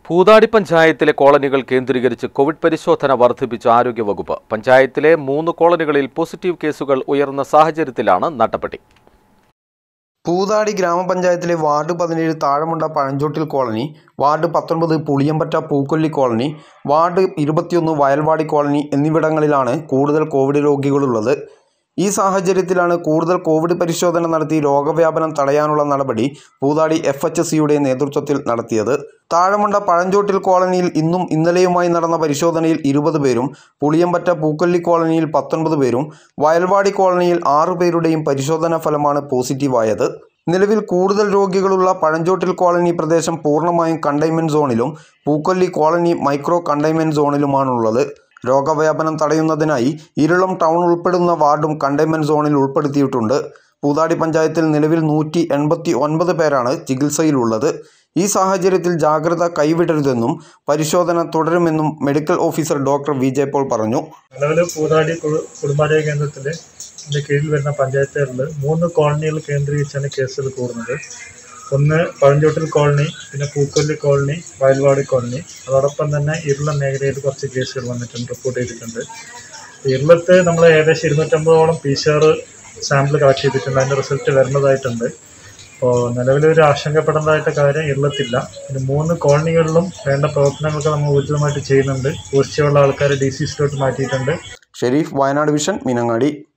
പൂതാടി പഞ്ചായത്തിലെ കോളനികൾ കേന്ദ്രീകരിച്ച് കോവിഡ് പരിശോധന വർദ്ധിപ്പിച്ച ആരോഗ്യവകുപ്പ് പഞ്ചായത്തിലെ മൂന്ന് കോളനികളിൽ പോസിറ്റീവ് കേസുകൾ ഉയർന്ന സാഹചര്യത്തിലാണ് നടപടി പൂതാടി ഗ്രാമപഞ്ചായത്തിലെ വാർഡ് പതിനേഴ് താഴമുണ്ട പഴഞ്ചോട്ടിൽ കോളനി വാർഡ് പത്തൊൻപത് പുളിയമ്പറ്റ പൂക്കൊല്ലി കോളനി വാർഡ് ഇരുപത്തിയൊന്ന് വയൽവാടി കോളനി എന്നിവിടങ്ങളിലാണ് കൂടുതൽ കോവിഡ് രോഗികളുള്ളത് ഈ സാഹചര്യത്തിലാണ് കൂടുതൽ കോവിഡ് പരിശോധന നടത്തി രോഗവ്യാപനം തടയാനുള്ള നടപടി പൂതാടി എഫ് എച്ച് സിയുടെ നേതൃത്വത്തിൽ നടത്തിയത് താഴമുണ്ട പഴഞ്ചോട്ടിൽ കോളനിയിൽ ഇന്നും ഇന്നലെയുമായി നടന്ന പരിശോധനയിൽ ഇരുപത് പേരും പുളിയമ്പറ്റ പൂക്കൊല്ലി കോളനിയിൽ പത്തൊൻപത് പേരും വയൽവാടി കോളനിയിൽ ആറു പേരുടെയും പരിശോധനാ ഫലമാണ് പോസിറ്റീവായത് നിലവിൽ കൂടുതൽ രോഗികളുള്ള പഴഞ്ചോട്ടിൽ കോളനി പ്രദേശം പൂർണ്ണമായും കണ്ടെയ്ൻമെൻറ് സോണിലും പൂക്കൊല്ലി കോളനി മൈക്രോ കണ്ടെയ്ൻമെൻറ് സോണിലുമാണുള്ളത് രോഗവ്യാപനം തടയുന്നതിനായി ഇരുളം ടൗൺ ഉൾപ്പെടുന്ന വാർഡും കണ്ടെയ്ൻമെൻറ് സോണിൽ ഉൾപ്പെടുത്തിയിട്ടുണ്ട് പൂതാടി പഞ്ചായത്തിൽ നിലവിൽ നൂറ്റി എൺപത്തി ഒൻപത് പേരാണ് ചികിത്സയിലുള്ളത് ഈ സാഹചര്യത്തിൽ ജാഗ്രത കൈവിടരുതെന്നും പരിശോധന തുടരുമെന്നും medical officer doctor V J Paul പറഞ്ഞു നിലവിൽ പൂതാടി കു- കുടുംബാരോഗ്യ കേന്ദ്രത്തിൽ ഇതിൻ്റെ കീഴിൽ വരുന്ന പഞ്ചായത്തുകളിൽ മൂന്ന് കോളനികൾ കേന്ദ്രീകരിച്ചാണ് കേസുകൾ കൂടുന്നത് ഒന്ന് പഴഞ്ചോട്ടിൽ കോളനി പിന്നെ പൂക്കൊല്ലി കോളനി വയൽവാടി കോളനി അതോടൊപ്പം തന്നെ ഇരുള മേഖലയിൽ കുറച്ച് കേസുകൾ വന്നിട്ടുണ്ട് റിപ്പോർട്ട് ചെയ്തിട്ടുണ്ട് ഇരുളത്ത് നമ്മൾ ഏകദേശം ഇരുന്നൂറ്റമ്പതോളം P C R sample collect ചെയ്തിട്ടുണ്ട് അതിൻ്റെ റിസൾട്ട് വരുന്നതായിട്ടുണ്ട് അപ്പോൾ നിലവിലൊരു ആശങ്കപ്പെടേണ്ടതായിട്ട് കാര്യം ഇരുളത്തില്ല പിന്നെ മൂന്ന് കോളനികളിലും വേണ്ട പ്രവർത്തനങ്ങളൊക്കെ നമ്മൾ ഊർജിതമായിട്ട് ചെയ്യുന്നുണ്ട് പോസിറ്റീവുള്ള ആൾക്കാരെ ഡി സി സിലോട്ട് മാറ്റിയിട്ടുണ്ട് ഷെരീഫ് വയനാട് വിഷൻ മീനങ്ങാടി